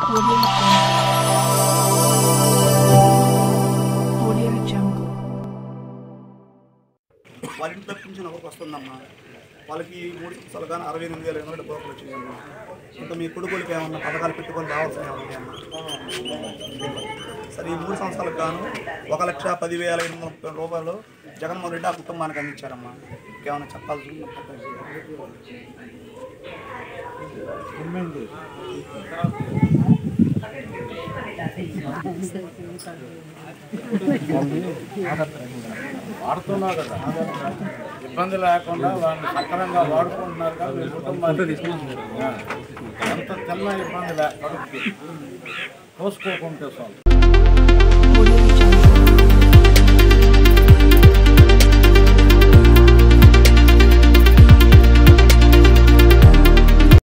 Audio Jungle. Audio Jungle. వాళ్ళ ఇంట్లో pension ఒకరికి వస్తుందమ్మా వాళ్ళకి మూడు సంవత్సరాలు కానీ అరవై ఎనిమిది వేల ఎనిమిది రూపాయలు వచ్చిందమ్మా ఇంకా మీ కొడుకులకి ఏమన్నా పథకాలు పెట్టుకొని రావాల్సిన ఉన్నాయమ్మా సరే ఈ మూడు సంవత్సరాలకు గాను ఒక లక్ష పదివేల ఎనిమిది వందల ముప్పై రూపాయలు జగన్మోహన్ రెడ్డి ఆ కుటుంబానికి అందించారమ్మా ఇంకేమైనా చెప్పాల్సి ఉందా? వాడుతున్నావు కదా ఇబ్బంది లేకుండా వాళ్ళని సక్రమంగా వాడుకుంటున్నారు కదా మీ కుటుంబానికి ఆ. ఎంత చిన్న ఇబ్బంది లేక కడుపుకి పోసుకోకుంటే చాలు